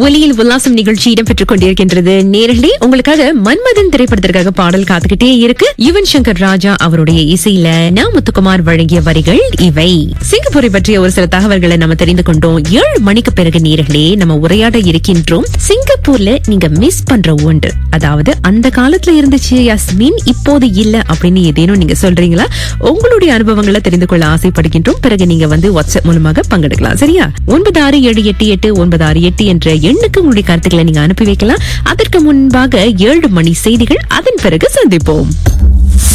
ஒலியில் உல்லாசம் நிகழ்ச்சி இடம்பெற்றுக் கொண்டிருக்கின்றது நேரடி உங்களுக்காக மன்மதன் திரைப்படத்திற்காக பாடல் காத்துக்கிட்டே இருக்கு யுவன் சங்கர் ராஜா அவருடைய இசையில நா முத்துக்குமார் வழங்கிய வரிகள் இவை சிங்கப்பூரை பற்றிய ஒரு சில தகவல்களை நம்ம தெரிந்து கொண்டோம் ஏழு மணிக்கு பிறகு நேர்களே நம்ம உரையாட இருக்கின்றோம் சிங்கப்பூர்ல நீங்க மிஸ் பண்ற ஒன்று அதாவது அந்த காலத்துல இருந்துச்சு யாஸ்மின் இப்போது இல்ல அப்படின்னு ஏதேனும் நீங்க சொல்றீங்களா உங்களுடைய அனுபவங்களை தெரிந்து கொள்ள ஆசைப்படுகின்றோம் பிறகு நீங்க வந்து வாட்ஸ்அப் மூலமாக பங்கெடுக்கலாம் சரியா ஒன்பது ஆறு ஏழு எட்டு எட்டு ஒன்பது ஆறு எட்டு என்ற எண்ணுக்கு உங்களுடைய கருத்துக்களை நீங்க அனுப்பி வைக்கலாம் அதற்கு முன்பாக ஏழு மணி செய்திகள் அதன் பிறகு சந்திப்போம்